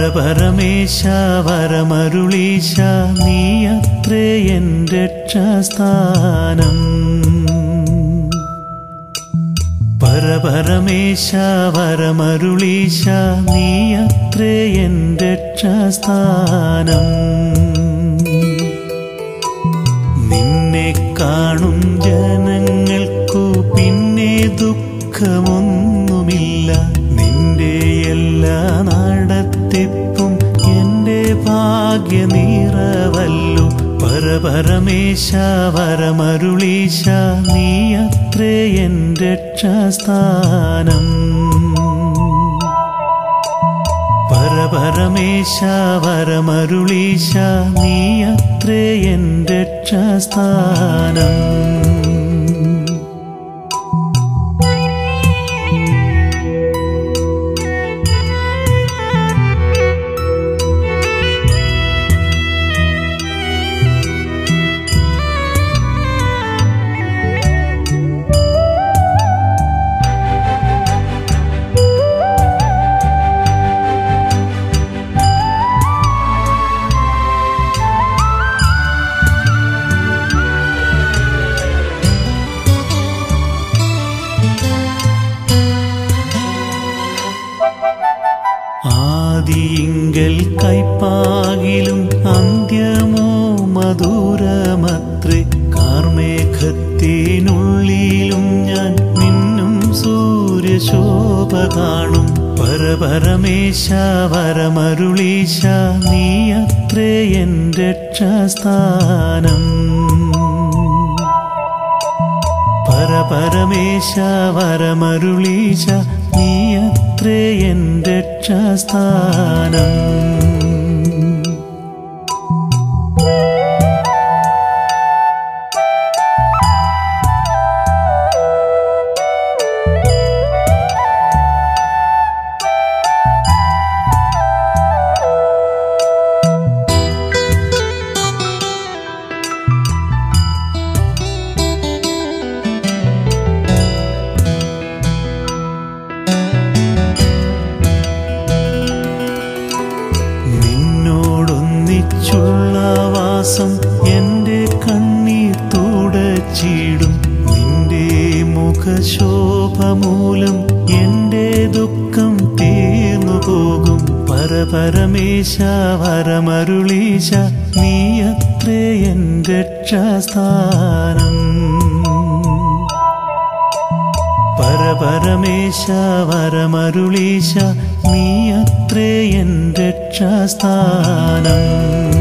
പരപരമേശ വരമരുളീശ നീയത്രേ N രക്ഷാസ്ഥാനം പരപരമേശ വരമരുളീശ നീയത്രേ N രക്ഷാസ്ഥാനം നിന്നെ കാണും ജനങ്ങൾക്കു പിന്നെ ദുഃഖമൊന്നുമില്ല നിന്റെ എല്ലാ നടത്തിപ്പും എന്റെ ഭാഗ്യ നീറവല്ലു പരപരമേശ വരമരുളീശ നീയത്രേ എൻ രക്ഷാസ്ഥാനം പരപരമേശ വരമരുളീശ നീയത്രേ എൻ രക്ഷാസ്ഥാനം ആദിയിങ്കൽ കൈപ്പാകിലും അന്ത്യമോ മധുരമത്രേ കാർമേഘത്തിനുള്ളിലും ഞാൻ നിന്നും സൂര്യശോഭ കാണും പരപരമേശ വരമരുളീശ നീയത്രേ എൻ രക്ഷാസ്ഥാനം പരപരമേശ വരമരുളീശ നീയത്രേ എൻ രക്ഷാസ്ഥാനം നിന്നോടൊന്നിച്ചുള്ള വാസം എന്റെ കണ്ണീർ തുടച്ചിടും നിന്റെ മുഖശോഭ മൂലം എന്റെ ദുഃഖം തീർന്നു പോകും പരപരമേശ വരമരുളീശ നീയത്രേ എൻ രക്ഷാസ്ഥാനം പരപരമേശ വരമരുളീശ നീയത്രേ എൻ രക്ഷാസ്ഥാനം